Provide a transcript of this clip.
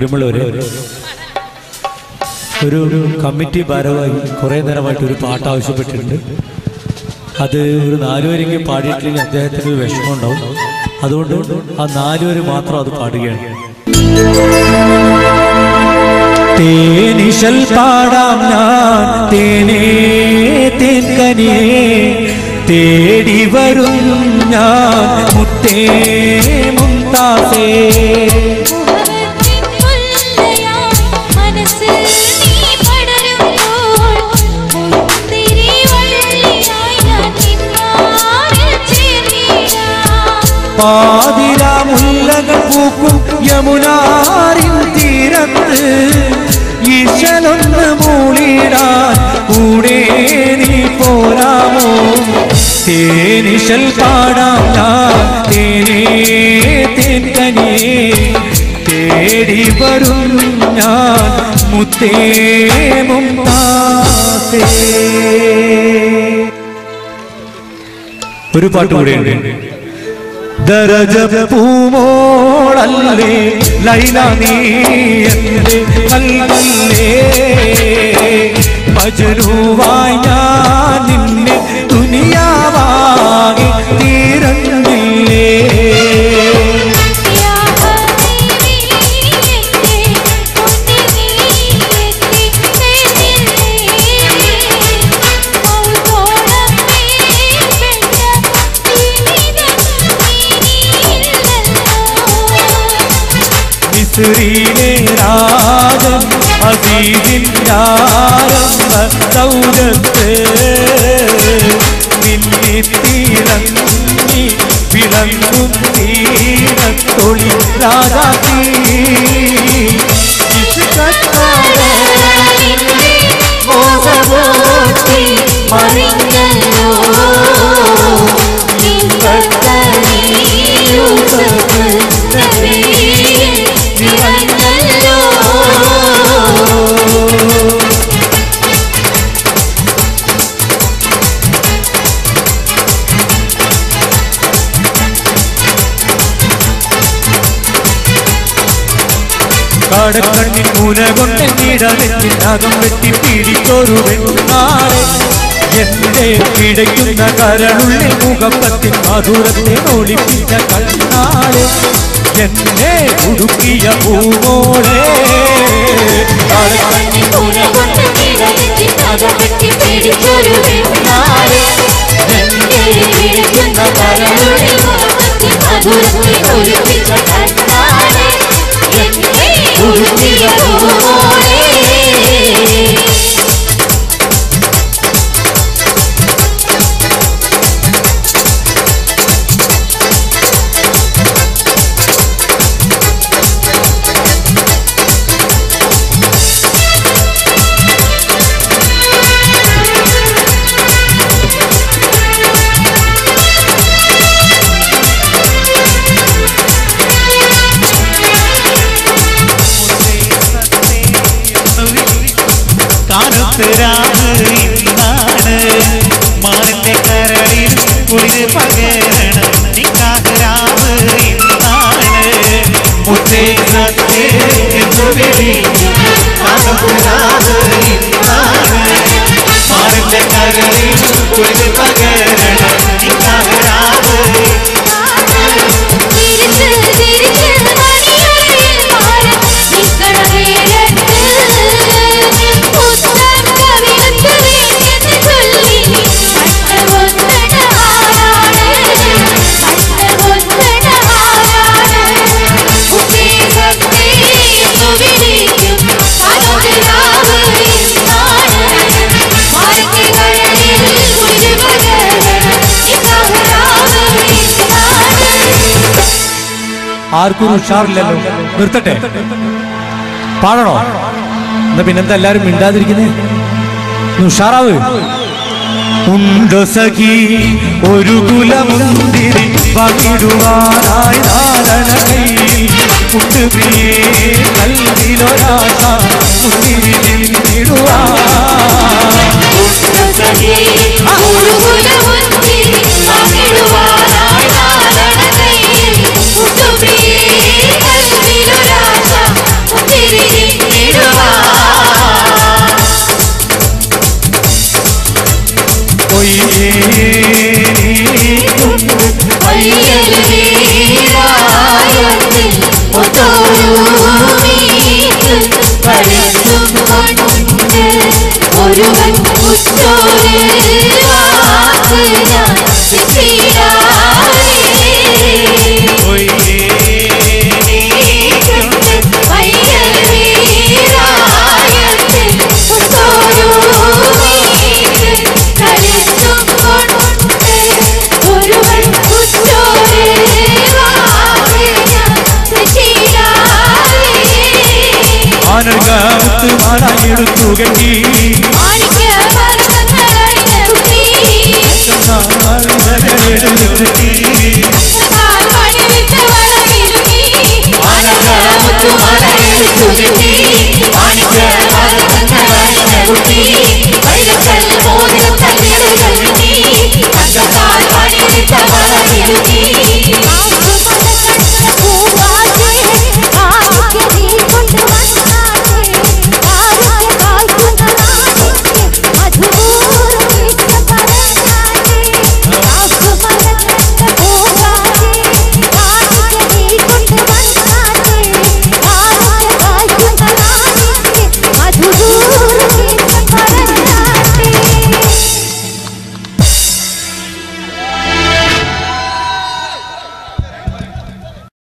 പ്രിയമുള്ളവരെ ഒരു കമ്മിറ്റി ഭാരവാഹി കുറേ നേരമായിട്ട് ഒരു പാട്ട് ആവശ്യപ്പെട്ടിട്ടുണ്ട് അത് ഒരു നാലുപേരെങ്കിലും പാടിയിട്ടില്ലെങ്കിൽ അദ്ദേഹത്തിന് ഒരു വിഷമം ഉണ്ടാവും അതുകൊണ്ട് ആ നാലുപേര് മാത്രം അത് പാടുകയാണ് തേനിശൽ പാടാം ഞാൻ തേനേ തേൻകനിയേ തേടി വരും ഞാൻ മുത്തേ മുന്താസേ മുഹബത്തിൻ മുല്ലയായി മനസ്സിൽ നീ പടരുമ്പോൾ മുന്തിരി വള്ളിയായി ഞാൻ നിന്നാരിൽ ചേർന്നിടാം പാതിരാ മുല്ലകൾ പൂക്കും യമുനാറിൻ തീരത്ത് ഈശലൊന്ന് മൂളിടാൻ കൂടെ നീ പോരാമോ തേനിശൽ പാടാം ഞാൻ തേനേ തേൻകനിയേ തേടി വരും ഞാൻ മുത്തേ മുംതാസേ ഒരു പാട്ട് കൂടെയുണ്ട് ദരജ പൂമോളല്ലേ ലൈല നീ എന്റെ കൽവല്ലേ മജനുവായി ഞാൻ നിന്നെ ദുനിയാവാകെ തീരങ്ങില്ലേ യാ ഹബീബി എന്റെ മുന്നിൽ നീ എത്തി നേരില്ലേ മൗത്തോളം നീണ്ട ജീവിതം നീയില്ലല്ലോ മിസ്രിയിലെ രാജൻ അസീസിൻ ആരംഭ സൗരത്ത് നിന്നിത്തിറങ്ങി വിളങ്ങും തീരത്തൊളി രാജാത്തി മോഹമോത്തി മറിഞ്ഞല്ലോ യൂസഫ് നബിയിൽ നിറഞ്ഞല്ലോ കടക്കണ്ണിൻ മുന കൊണ്ട് നീടനെത്തിനകം വെട്ടി പിടിച്ചൊരു വെണ്ണാളെ എന്റെ പിടയ്ക്കുന്ന കരളുള്ളിൽ മുഖപ്പത്തിൻ മധുരത്തെ ഒളിപ്പിച്ച കണ്ണാളെ എന്നെ ഉടുക്കിയ പൂവോളെ കടക്കണ്ണിൻ കൊണ്ട് കിടത്തി അകപ്പെട്ടി പിടിച്ചൊരു വെണ്ണാളെ എന്റെ വിളിക്കുന്ന കരളുടെ മുഖത്തിൽ മധുരത്തിൽ ഒലിപ്പിച്ച കണ്ണാളെ എന്നെ ഉടുക്കിയ പൂവോളെ കാലത്ത് രാവ് ഇന്നാണ് മാറിന്റെ കരളിൽ കുളിര് പകരണം നിക്കാഹ് രാവ് ഇന്നാണ് മുത്തേ സത്തേ എന്ന് വിളിക്കും കാലത്ത് രാവ് ഇന്നാണ് മാറിന്റെ കരളിൽ കുളിര് പകരണം നിക്കാഹ് രാവ് തിരിച്ച് തിരിച്ച് മണിയറയിൽ മാറി നിക്കണ വേലത്ത് പുസ്തകം കവിളത്ത് വീണെന്ന് ചൊല്ലി കണ്ണ കൊന്നട ആരാണ് കണ്ണ കൊന്നട ആരാണ് ഉത്തേ സത്തേ എന്നു വിളിക്കും കനോടിരാവ് ഇന്നാണ് മാരത്തെ കരളിൽ കുളിര് പകരണം നിക്കാഹ് രാവ് ഇന്നാണ് ആർക്കും ഒരു ഉഷാറില്ലല്ലോ നിർത്തട്ടെ പാടണോ എന്നാ പിന്നെന്താ എല്ലാരും മിണ്ടാതിരിക്കുന്നേ ഒന്ന് ഉഷാറാവ് ഉണ്ടോ സഖി ഒരു കുലമുന്തിരി പകിടുവാനായി നാരണ കയ്യിൽ ഉണ്ട് പ്രിയേ കൽവിലൊരാശ മുന്തിരി നിന്നിടുവാൻ ും എടുത്തു കെട്ടി മാണിക്യ പർവ്വതങ്ങളണിഞ്ഞ കുട്ടി എടുത്തു കെട്ടി